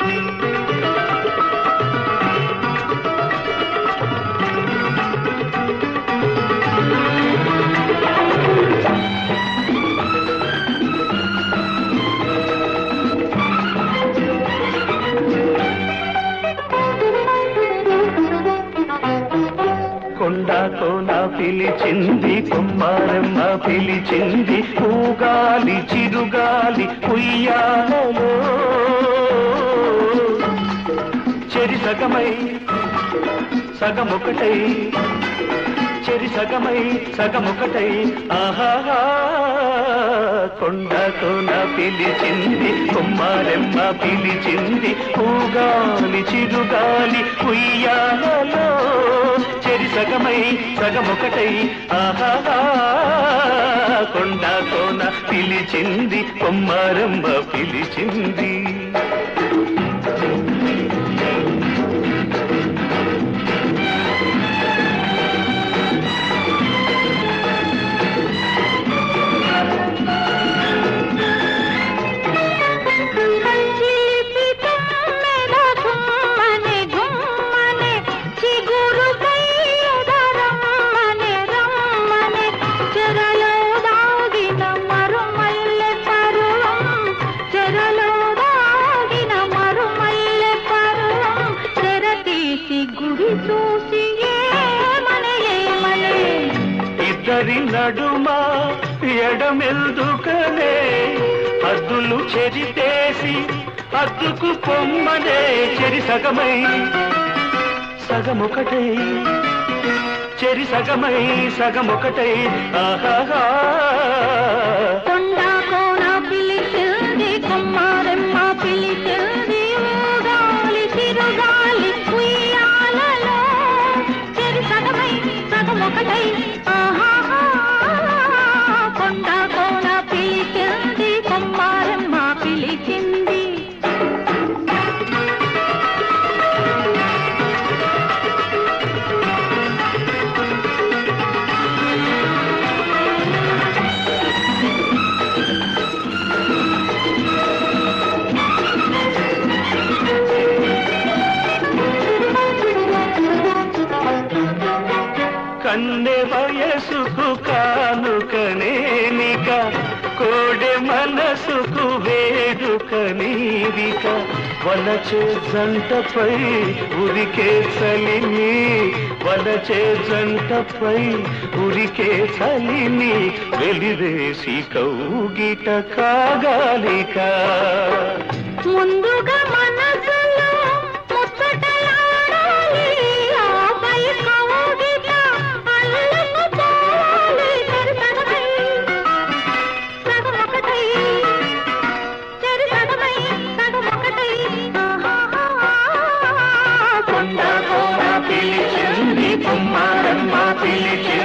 కొండ కోన పిలిచింది కుమ్మారమ్మ పిలిచింది పూగాలి చిరుగాలి ఉయ్యాలలో చెరి సగమై సగమొకటై చెరి సగమై సగమొకటై ఆహాహా కొండ కోన పిలిచింది కుమ్మారెమ్మ పిలిచింది పూగాలి చిరుగాలి ఉయ్యాలలో చెరి సగమై సగమొకటై ఆహాహా కొండ కోన పిలిచింది కుమ్మారెమ్మ పిలిచింది చిలిపి తుమ్మెద ఘుమ్మనే ఘుమ్మనే చిగురుకై ఎదరమ్మనే రమ్మనే చెరలో దాగిన మరుమల్లె పరువం చెరలో దాగిన మరుమల్లె పరువం తెర తీసి గుడి చూసి ఏమనే ఏమనే ఇద్దరి నడుమ ఎడమెల్దుకనే హద్దులు చెరితేసి హద్దుకు పొమ్మనే చెరి సగమై సగమొకటై చెరి సగమై సగమొకటై ఆహాహా కొండ కోన పిలిచింది కొమ్మారెమ్మ పిలిచింది ఊగాలి చిరుగాలి ఉయ్యాలలో చెరి సగమై సగమొకటై ఆహాహా కొండ కోన పిలిచింది కొమ్మారెమ్మ పిలిచింది కన్నె వయసుకు కానుకనేనిక కోడె మనసుకు వేడుక నీవిక వలచే జంటపై ఉరికే చలిని వలచే జంటపై ఉరికే చలిని వెలివేసి కౌగిట కాగాలిక ముందుగా మనసులో ముచ్చటలాడాలి ఆపై కౌగిట అల్లుకుపోవాలి చెరి సగమై సగమొకటై చెరి సగమై సగమొకటై ఆహాహా. కొండ కోన పిలిచింది కుమ్మారమ్మ పిలిచింది